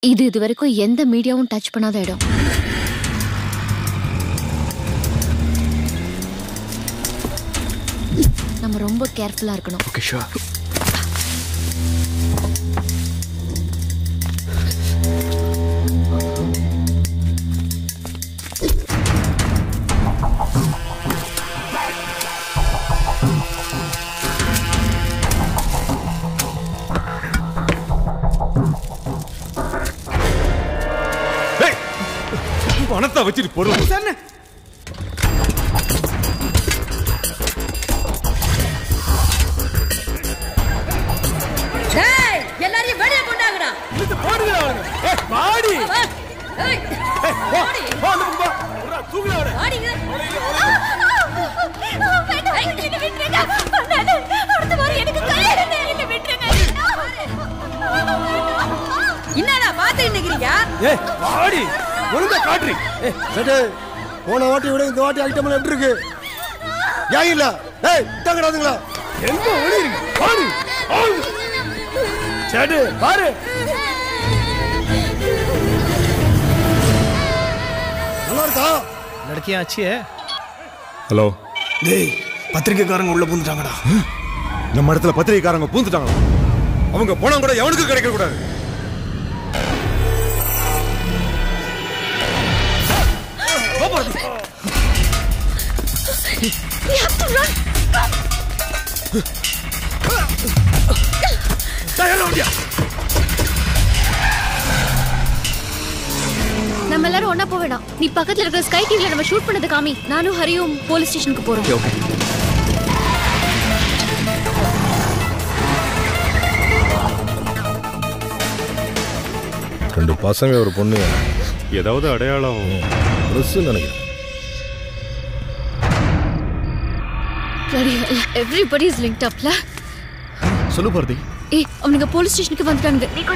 இது இது வரைக்கும் எந்த மீடியாவும் டச் பண்ணாத இடம் நம்ம ரொம்ப கேர்ஃபுல்லா இருக்கணும் ஓகே ஷூர் பணத்தை வச்சுட்டு பொருள் டேய் எல்லாரையும் வெளிய கொண்டாங்கடா பாடி ஏய் ஆடிங்க என்னடா பாத்து நிக்கிறீங்க ஏய் பாடி ஒழுங்கா காட்டுறி சேட்டு போன வாட்டி விட இந்த வாட்டி ஐட்டம் எப்படி இருக்கு ஏன் இல்ல ஏய் தங்கடாதுங்களா எங்க ஓடிறீங்க பாடி சேடு பாரு நல்லா இருக்கா லड़कियां ஹலோ டேய் பத்திரிக்கைக்காரங்க உள்ள பூந்துட்டாங்கடா நம்ம இடத்துல பத்திரிகைக்காரங்க பூந்துட்டாங்க அவங்க பணம் கூட எவனுக்கு கிடைக்க கூடாது நம்ம எல்லாரும் ஒண்ணா போக வேண்டாம் நீ பக்கத்துல இருக்கிற ஸ்கை டிவில நம்ம ஷூட் பண்ணது காமி நானும் ஹரியும் போலீஸ் ஸ்டேஷனுக்கு போறோம் ஓகே ரெண்டு பசங்க ஒரு பொண்ணு ஏதாவது அடையாளம் ட்ரெஸ் நினைக்கிறேன் எவ்ரிபடி இஸ் லிங்க்ட் அப்ல சொல்லு பாரதி ஏய் அவனுங்க போலீஸ் ஸ்டேஷனுக்கு வந்துட்டாங்க நீ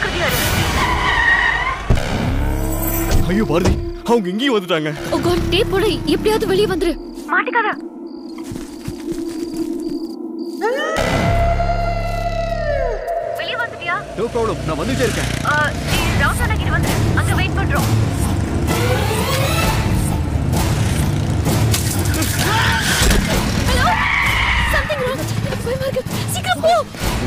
ஐயோ பாரதி அவங்க இங்கேயும் வந்துட்டாங்க ஓ காட் டேப் போட எப்படியாவது வெளிய வந்துரு மாட்டிக்காத வெளிய வந்துட்டியா நோ ப்ராப்ளம் நான் வந்துட்டே இருக்கேன் நீ ரவுண்ட் அடிக்கிட்டு வந்து அங்க வெயிட் பண்றோம் ஹலோ சம்திங் ராங் எனக்கு பயமா இருக்கு சீக்கிரம் போ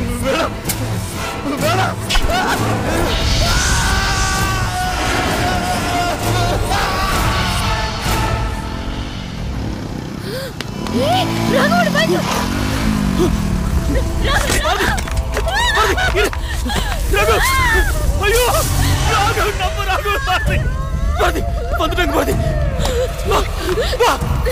ஏய், ராகவோட பைக் ரகு ஐயோ ராகு நம்ம ராகு பாரதி பாரதி வந்துட்டாங்க பாரதி வா வா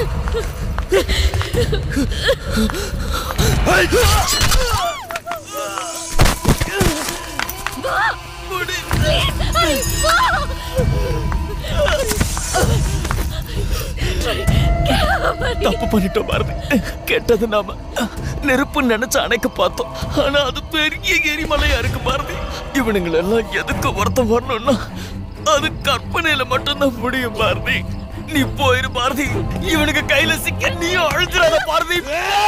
தப்பு பண்ணிட்டோம் பாரதி கெட்டது நாம நெருப்பு நினைச்சு அணைக்க பார்த்தோம் ஆனா அது பெரிய எரிமலையா இருக்கு பாரதி இவனுங்களை எல்லாம் எதுக்கு ஒருத்தம் வரணும்னா அது கற்பனையில மட்டும்தான் முடியும் பாரதி நீ போயிரு பாரதி இவனுக்கு கையில சிக்க நீயும் அழுத்துறாத பாரதி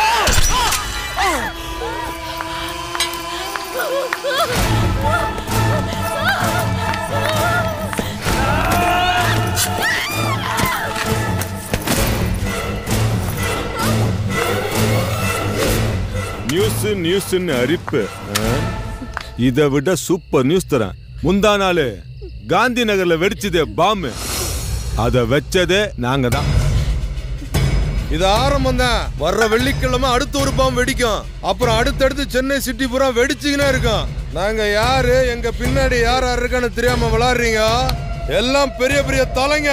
நியூஸ் நியூஸ்னு அரிப்பு இதை விட சூப்பர் நியூஸ் தரேன் முந்தா நாள் காந்தி நகர்ல வெடிச்சதே பாம்பு அதை வச்சதே நாங்க தான் இது ஆரம்பம் தான் வர்ற வெள்ளிக்கிழமை அடுத்த ஒரு பாம்பு வெடிக்கும் அப்புறம் அடுத்தடுத்து சென்னை சிட்டி பூரா வெடிச்சுக்கினே இருக்கும் நாங்க யாரு எங்க பின்னாடி யார் யார் இருக்கான்னு தெரியாம விளாடுறீங்க எல்லாம் பெரிய பெரிய தலைங்க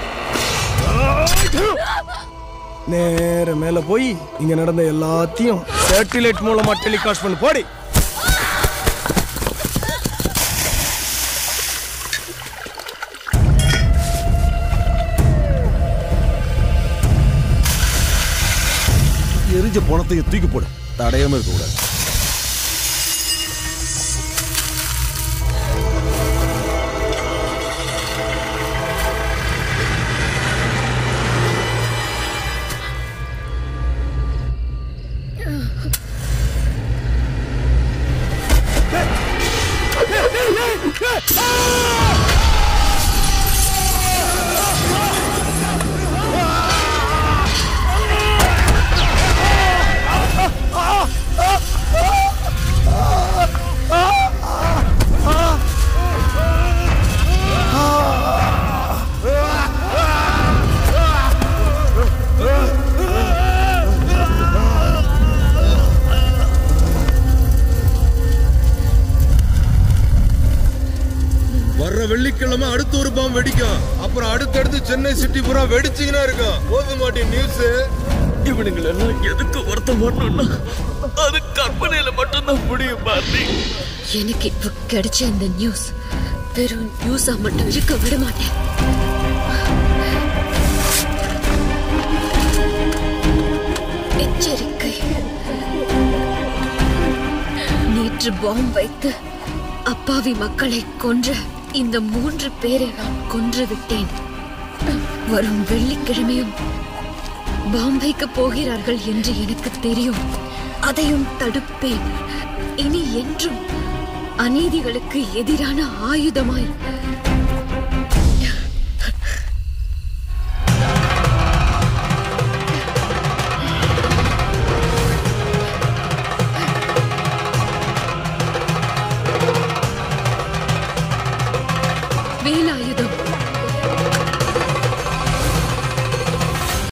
நேர மேல போய் இங்க நடந்த எல்லாத்தையும் சேட்டிலைட் மூலமா டெலிகாஸ்ட் பண்ணி போடி எரிஞ்ச பணத்தையும் தூக்கி போடு தடையாம இருக்க கூடாது Ah! வர்ற வெள்ளிக்கிழமை அடுத்த ஒரு பாம்பு வெடிக்கும் அப்புறம் அடுத்தடுத்து சென்னை சிட்டி பூரா வெடிச்சுக்கினே இருக்கும் போது மாட்டேன் நியூஸ் இவனுங்களெல்லாம் எதுக்கு வருத்தம் வரணும்னா அது கற்பனையில மட்டும்தான் முடியும் பாரதி எனக்கு இப்ப கிடைச்ச இந்த நியூஸ் வெறும் நியூஸா மட்டும் இருக்க விட மாட்டேன் எச்சரிக்கை நேற்று பாம் வைத்து அப்பாவி மக்களை கொன்ற இந்த மூன்று பேரை நான் கொன்று விட்டேன் வரும் வெள்ளிக்கிழமையும் பாம் வைக்க போகிறார்கள் என்று எனக்கு தெரியும் அதையும் தடுப்பேன் இனி என்றும் அநீதிகளுக்கு எதிரான ஆயுதமாய்